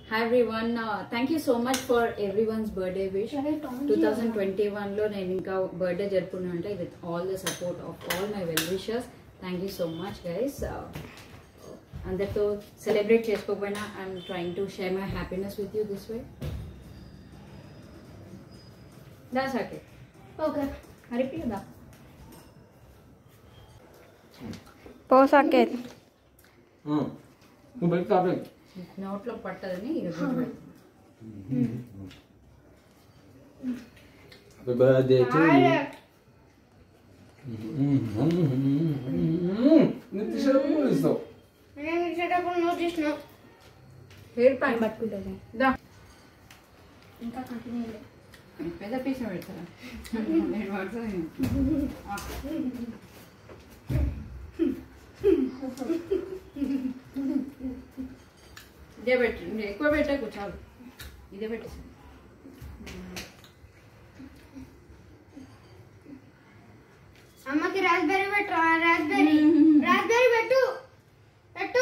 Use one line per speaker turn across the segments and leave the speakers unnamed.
Hi everyone thank you so much for everyone's birthday wish two thousand twenty వన్లో నేను ఇంకా birthday జరుపుకున్నా అంటే with all the support of all my well wishers thank you so much guys అందరితో celebrate చేసుకోకపోయినా I'm trying to share my happiness with you this way దా సాకే
okay
హరిప్రియదా
పో సాకేత్
నువ్వు బయట కాపే
నోట్లో పట్టదని ఈరోజు
హ్యాపీ బర్త్డే టు నీకు తీసేటప్పుడు ఇస్తావు
నేను ఇచ్చేటప్పుడు నువ్వు చేసినావు
హెయిర్ ప్యాక్
పట్టుకుంటుంది
దా
ఇంకా కంటిన్యూ
పెద్ద పీస్ పెడతారా నేను పడుతుంది ఇదే పెట్టు ఇంకా ఎక్కువ పెట్టకు చాలు ఇదే పెట్టేసి
అమ్మకి రాస్బెర్రీ పెట్టు రాస్బెర్రీ రాస్బెర్రీ పెట్టు పెట్టు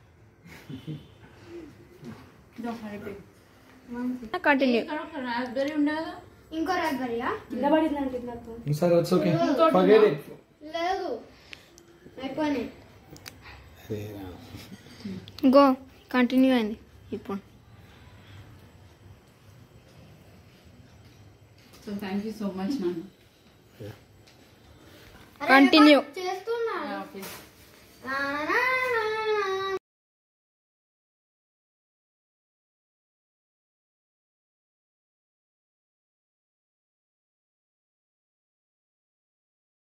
కంటిన్యూ
ఇక్కడ ఒక రాస్బెర్రీ ఉండదు
ఇంకో రాస్బెర్రీయా
సరే వచ్చి ఓకే ఫర్గెట్ ఇట్
లేదు అయిపోయినాయి
గో కంటిన్యూ అయింది ఇప్పుడు
so thank you so much నాన్న
అరే,
Continue.
రికార్డ్ చేస్తున్నా